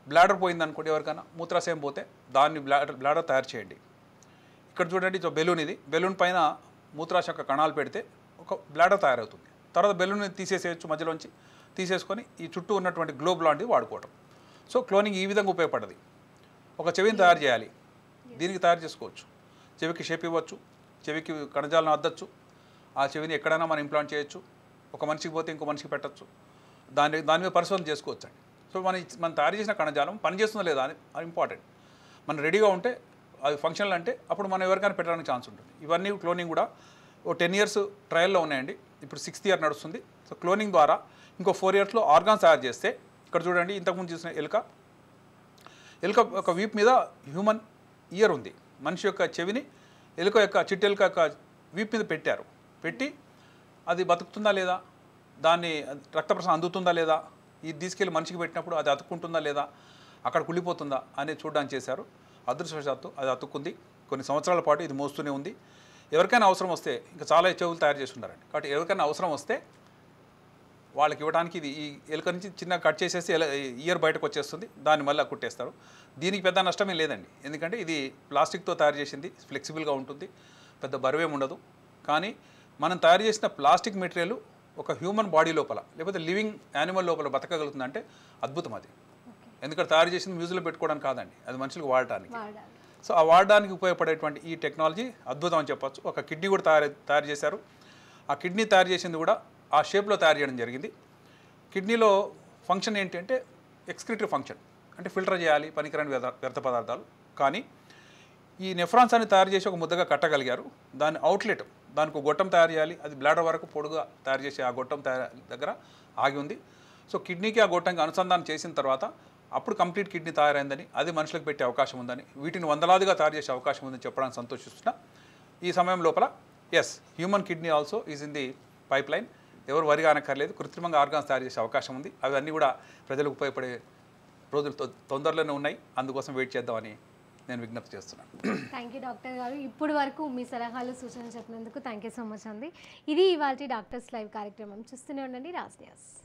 బ్లాడర్ పోయింది అనుకోండి ఎవరికైనా మూత్రాశయం పోతే దాన్ని బ్లాడర్ బ్లాడర్ తయారు చేయండి ఇక్కడ చూడండి ఇది బెలూన్ ఇది బెలూన్ పైన మూత్రాశయ యొక్క కణాలు పెడితే ఒక బ్లాడర్ తయారవుతుంది తర్వాత బెలూన్ తీసేసేయచ్చు మధ్యలోంచి తీసేసుకొని ఈ చుట్టూ ఉన్నటువంటి గ్లోబ్ లాంటిది వాడుకోవటం సో క్లోనింగ్ ఈ విధంగా ఉపయోగపడది ఒక చెవిని తయారు చేయాలి దీనికి తయారు చేసుకోవచ్చు చెవికి షేప్ ఇవ్వచ్చు చెవికి కణజాలను అద్దచ్చు ఆ చెవిని ఎక్కడైనా మనం ఇంప్లాంట్ చేయొచ్చు ఒక మనిషికి పోతే ఇంకో మనిషికి పెట్టచ్చు దాని దాని మీద పరిశోధన చేసుకోవచ్చు అండి సో మన మనం తయారు చేసిన కణజాలం పనిచేస్తుందా లేదా అని అది ఇంపార్టెంట్ మనం రెడీగా ఉంటే అది ఫంక్షనల్ అంటే అప్పుడు మనం ఎవరికైనా పెట్టడానికి ఛాన్స్ ఉంటుంది ఇవన్నీ క్లోనింగ్ కూడా ఓ టెన్ ఇయర్స్ ట్రయల్లో ఉన్నాయండి ఇప్పుడు సిక్స్త్ ఇయర్ నడుస్తుంది సో క్లోనింగ్ ద్వారా ఇంకో ఫోర్ ఇయర్స్లో ఆర్గాన్స్ తయారు చేస్తే ఇక్కడ చూడండి ఇంతకుముందు చూసిన ఎలుక ఎలుక యొక్క వీప్ మీద హ్యూమన్ ఇయర్ ఉంది మనిషి యొక్క చెవిని ఎలుక యొక్క చిట్టి ఎలుక యొక్క వీప్ మీద పెట్టారు పెట్టి అది బతుకుతుందా లేదా దాన్ని రక్త ప్రసరణ అందుతుందా లేదా ఇది తీసుకెళ్ళి మనిషికి పెట్టినప్పుడు అది అతుక్కుంటుందా లేదా అక్కడ కుళ్ళిపోతుందా అనేది చూడడానికి చేశారు అదృష్టవశాత్తు అది అతుక్కుంది కొన్ని సంవత్సరాల పాటు ఇది మోస్తూనే ఉంది ఎవరికైనా అవసరం వస్తే ఇంకా చాలా చెవులు తయారు చేసి ఉన్నారండి కాబట్టి ఎవరికైనా అవసరం వస్తే వాళ్ళకి ఇవ్వడానికి ఇది ఈ ఎలుక నుంచి చిన్న కట్ చేసేసి ఎల- ఇయర్ బయటకు వచ్చేస్తుంది దాన్ని మళ్ళీ కుట్టేస్తారు దీనికి పెద్ద నష్టమే లేదండి ఎందుకంటే ఇది ప్లాస్టిక్తో తయారు చేసింది ఫ్లెక్సిబుల్గా ఉంటుంది పెద్ద బరువేం ఉండదు కానీ మనం తయారు చేసిన ప్లాస్టిక్ మెటీరియల్ ఒక హ్యూమన్ బాడీ లోపల లేకపోతే లివింగ్ యానిమల్ లోపల బతకగలుగుతుందంటే అద్భుతం అది ఎందుకంటే తయారు చేసింది మ్యూజియంలో పెట్టుకోవడానికి కాదండి అది మనుషులకు వాడటానికి వాడాలి సో ఆ వాడడానికి ఉపయోగపడేటువంటి ఈ టెక్నాలజీ అద్భుతం అని చెప్పొచ్చు ఒక కిడ్నీ కూడా తయారు తయారు చేశారు ఆ కిడ్నీ తయారు చేసింది కూడా ఆ షేప్లో తయారు చేయడం జరిగింది కిడ్నీలో ఫంక్షన్ ఏంటంటే ఎక్స్క్రిటరీ ఫంక్షన్ అంటే ఫిల్టర్ చేయాలి పనికిరాని వ్యర్థ వ్యర్థ పదార్థాలు కానీ ఈ నెఫ్రాన్స్ అని తయారు చేసి ఒక ముద్దగా కట్టగలిగారు దాని అవుట్లెట్ దానికి ఒక గొట్టం తయారు చేయాలి అది బ్లాడర్ వరకు పొడుగా తయారు చేసి ఆ గొట్టం తయారు దగ్గర ఆగి ఉంది సో కిడ్నీకి ఆ గొట్టంకి అనుసంధానం చేసిన తర్వాత అప్పుడు కంప్లీట్ కిడ్నీ తయారైందని అది మనుషులకు పెట్టే అవకాశం ఉందని వీటిని వందలాదిగా తయారు చేసే అవకాశం ఉందని చెప్పడానికి సంతోషిస్తున్నా ఈ సమయం లోపల yes human kidney also is in the pipeline ఎవరు వరిగా అనక్కర్లేదు కృత్రిమంగా ఆర్గాన్స్ తయారు చేసే అవకాశం ఉంది అవన్నీ కూడా ప్రజలకు ఉపయోగపడే రోజులు తొ- తొందరలోనే ఉన్నాయి అందుకోసం వెయిట్ చేద్దామని నేను విజ్ఞప్తి చేస్తున్నాను థ్యాంక్ యూ డాక్టర్ గారు ఇప్పుడు వరకు మీ సలహాలు సూచనలు చెప్పినందుకు థ్యాంక్ యూ సో మచ్ అండి ఇది ఇవాళ డాక్టర్స్ లైవ్ కార్యక్రమం చూస్తూనే ఉండండి రాజ్ న్యూస్